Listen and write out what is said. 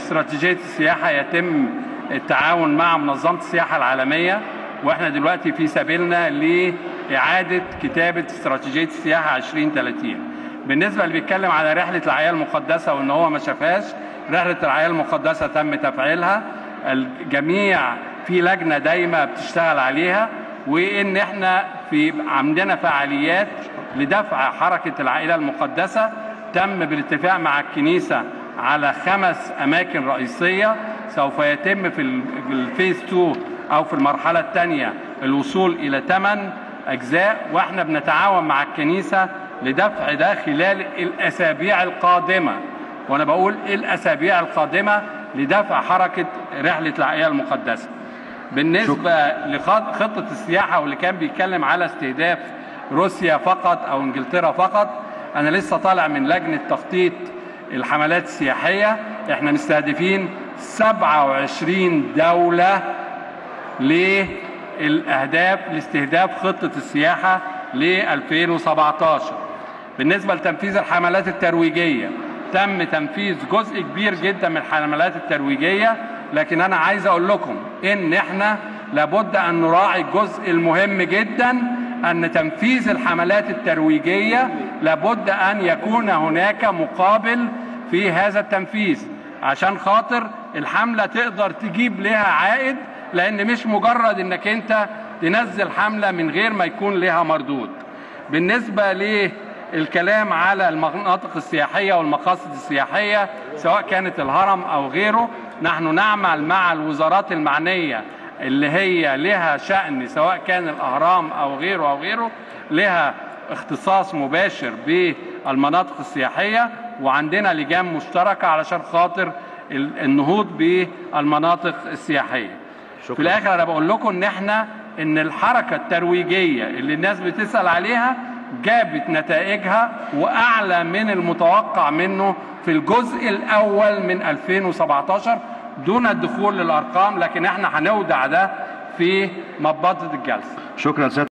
استراتيجية السياحة يتم التعاون مع منظمة السياحة العالمية واحنا دلوقتي في سبيلنا لإعادة كتابة استراتيجية السياحة 2030 بالنسبة اللي بيتكلم على رحلة العيال المقدسة وإن هو ما شافهاش رحلة العيال المقدسة تم تفعيلها الجميع في لجنة دايمة بتشتغل عليها وإن احنا في عندنا فعاليات لدفع حركة العائلة المقدسة تم بالاتفاق مع الكنيسة على خمس أماكن رئيسية سوف يتم في الفيز 2 أو في المرحلة الثانية الوصول إلى ثمان أجزاء وإحنا بنتعاون مع الكنيسة لدفع ده خلال الأسابيع القادمة وأنا بقول الأسابيع القادمة لدفع حركة رحلة العائلة المقدسة بالنسبة لخطة السياحة واللي كان بيتكلم على استهداف روسيا فقط أو إنجلترا فقط أنا لسه طالع من لجنة تخطيط الحملات السياحية احنا مستهدفين 27 دولة للأهداف لاستهداف خطة السياحة ل 2017 بالنسبة لتنفيذ الحملات الترويجية تم تنفيذ جزء كبير جدا من الحملات الترويجية لكن أنا عايز أقول لكم إن إحنا لابد أن نراعي الجزء المهم جدا أن تنفيذ الحملات الترويجية لابد أن يكون هناك مقابل في هذا التنفيذ عشان خاطر الحملة تقدر تجيب لها عائد لأن مش مجرد إنك أنت تنزل حملة من غير ما يكون لها مردود بالنسبة للكلام على المناطق السياحية والمقاصد السياحية سواء كانت الهرم أو غيره نحن نعمل مع الوزارات المعنية اللي هي لها شأن سواء كان الأهرام أو غيره أو غيره لها اختصاص مباشر بالمناطق السياحية وعندنا لجان مشتركة علشان خاطر النهوض بالمناطق السياحية شكرا. في الآخر أنا بقول لكم إن إحنا إن الحركة الترويجية اللي الناس بتسأل عليها جابت نتائجها وأعلى من المتوقع منه في الجزء الأول من 2017 دون الدخول للأرقام لكن احنا هنودع ده في مبادئ الجلسة شكرا سيادة